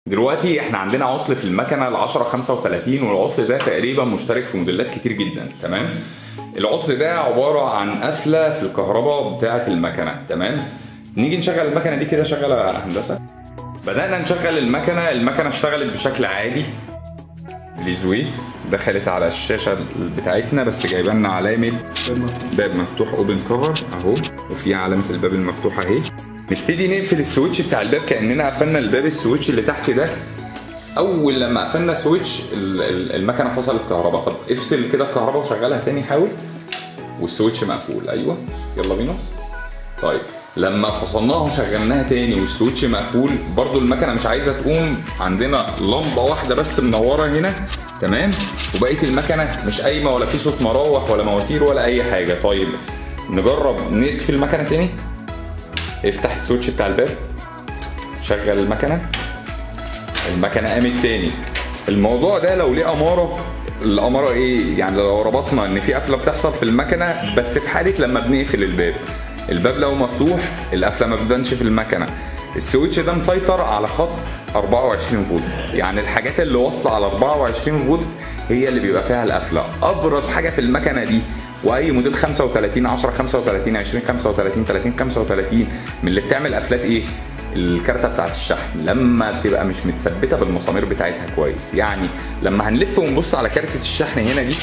دلوقتي احنا عندنا عطل في المكنه ال 10 35 والعطل ده تقريبا مشترك في موديلات كتير جدا تمام العطل ده عباره عن قفله في الكهرباء بتاعه المكنه تمام نيجي نشغل المكنه دي كده شغل يا هندسه بدانا نشغل المكنه المكنه اشتغلت بشكل عادي ليزويت دخلت على الشاشه بتاعتنا بس جايبه لنا علامه باب مفتوح اوبن كفر اهو وفي علامه الباب المفتوح اهي نبتدي نقفل السويتش بتاع الباب كاننا قفلنا الباب السويتش اللي تحت ده اول لما قفلنا سويتش ال- ال- المكنه فصلت كهرباء طب افصل كده الكهرباء وشغلها تاني حاول والسويتش مقفول ايوه يلا بينا طيب لما فصلناها وشغلناها تاني والسويتش مقفول برضو المكنه مش عايزه تقوم عندنا لمبه واحده بس منوره هنا تمام وبقيه المكنه مش قايمه ولا في صوت مراوح ولا مواتير ولا اي حاجه طيب نجرب نقفل المكنه تاني افتح السويتش بتاع الباب شغل المكنه المكنه قامت تاني الموضوع ده لو ليه اماره الاماره ايه يعني لو ربطنا ان في قفله بتحصل في المكنه بس في حاله لما بنقفل الباب الباب لو مفتوح القفله ما بتبانش في المكنه السويتش ده مسيطر على خط 24 فولت يعني الحاجات اللي واصله على 24 فولت هي اللي بيبقى فيها القفله ابرز حاجه في المكنه دي واي موديل 35 10 35 20 35 30 35 من اللي بتعمل قفلات ايه الكارته بتاعت الشحن لما بتبقى مش متثبته بالمسامير بتاعتها كويس يعني لما هنلف ونبص على كارته الشحن هنا دي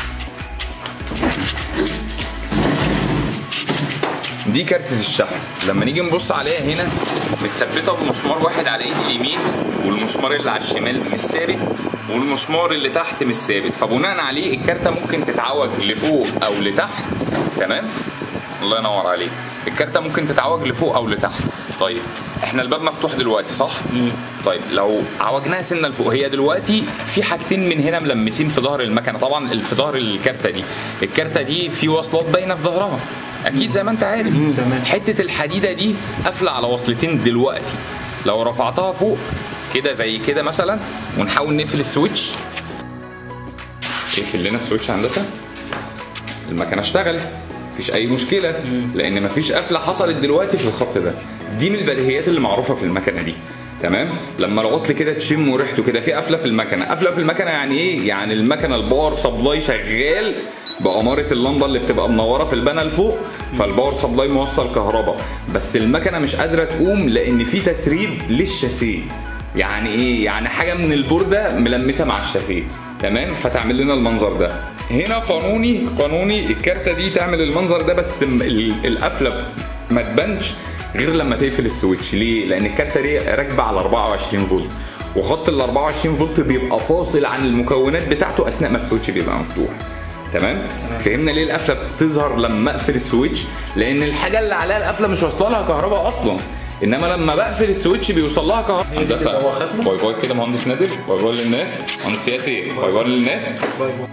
دي كارتة الشحن لما نيجي نبص عليها هنا متثبتة بمسمار واحد على ايد اليمين والمسمار اللي على الشمال مش ثابت والمسمار اللي تحت مش ثابت فبناء عليه الكارتة ممكن تتعوج لفوق او لتحت تمام الله ينور عليك الكارتة ممكن تتعوج لفوق او لتحت طيب احنا الباب مفتوح دلوقتي صح؟ طيب لو عوجناها سنه لفوق هي دلوقتي في حاجتين من هنا ملمسين في ظهر المكنه طبعا في ظهر الكارته دي الكارته دي في وصلات باينه في ظهرها اكيد زي ما انت عارف تمام. حته الحديده دي قافله على وصلتين دلوقتي لو رفعتها فوق كده زي كده مثلا ونحاول نقفل السويتش اقفل لنا السويتش يا هندسه المكنه اشتغلت مفيش اي مشكله لان مفيش قفله حصلت دلوقتي في الخط ده دي من البديهيات اللي معروفه في المكنه دي تمام لما العطل كده تشم ريحته كده في قفله في المكنه قفله في المكنه يعني ايه يعني المكنه الباور سبلاي شغال بأمارة اللمبة اللي بتبقى منورة في البانل فوق فالباور سبلاي موصل كهرباء بس المكنة مش قادرة تقوم لأن في تسريب للشاسيه يعني ايه يعني حاجة من البوردة ملمسة مع الشاسيه تمام فتعمل لنا المنظر ده هنا قانوني قانوني الكارتة دي تعمل المنظر ده بس م- ال- القفلة ما تبانش غير لما تقفل السويتش ليه؟ لأن الكارتة دي راكبة على 24 فولت وخط ال 24 فولت بيبقى فاصل عن المكونات بتاعته أثناء ما السويتش بيبقى مفتوح تمام فهمنا ليه القفله بتظهر لما اقفل السويتش لان الحاجه اللي عليها القفله مش واصله لها كهرباء اصلا انما لما بقفل السويتش بيوصل لها كهرباء هي دي كده هو خافنا. باي باي كده مهندس نادر باي باي للناس مهندس سياسي باي باي للناس باي باي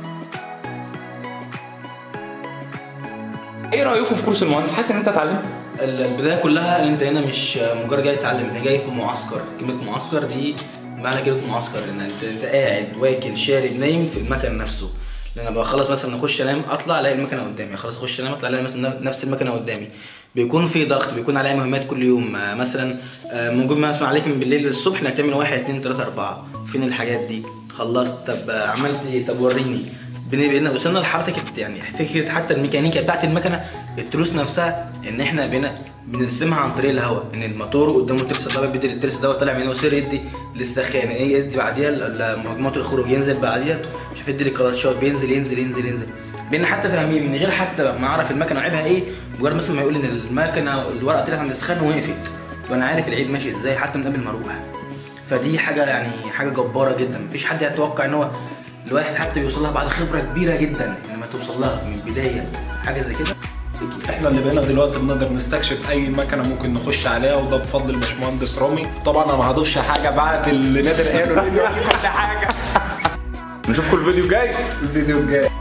ايه رايكم في كورس المهندس حاسس ان انت اتعلمت البدايه كلها ان انت هنا مش مجرد جاي تتعلم انت جاي في معسكر كلمه معسكر دي معنى كلمه معسكر ان انت انت قاعد واكل شارب نايم في المكن نفسه لان بقى خلاص مثلا اخش انام اطلع الاقي المكنه قدامي خلاص اخش انام اطلع الاقي مثلا نفس المكنه قدامي بيكون في ضغط بيكون عليا مهمات كل يوم آه، مثلا آه، موجود مثلا عليك من بالليل للصبح انك تعمل واحد اتنين تلاته اربعه فين الحاجات دي خلصت طب آه، عملت ايه طب وريني بن- بقينا وصلنا لحركه يعني فكره حتى الميكانيكا بتاعت المكنه التروس نفسها ان احنا بقينا بنرسمها عن طريق الهواء ان الموتور قدامه الترس ده بيدي للترس ده طالع من وسير يدي للسخان ايه يدي بعديها ل- لمجموعه الخروج ينزل بعديها مش عارف يدي للكلاشات بينزل ينزل ينزل ينزل بقينا حتى فاهمين من غير حتى ما اعرف المكنه عيبها ايه مجرد مثلا ما يقول ان المكنه الورقه طلعت عند السخان وقفت وانا عارف العيب ماشي ازاي حتى من قبل ما اروح فدي حاجه يعني حاجه جباره جدا مفيش حد يتوقع ان هو الواحد حتى بيوصل لها بعد خبره كبيره جدا انما توصل لها من البدايه حاجه زي كده احنا اللي بقينا دلوقتي بنقدر نستكشف اي مكنه ممكن نخش عليها وده بفضل الباشمهندس رامي طبعا انا ما هضيفش حاجه بعد اللي نادر قاله لأنه قال كل حاجه نشوفكم الفيديو الجاي الفيديو الجاي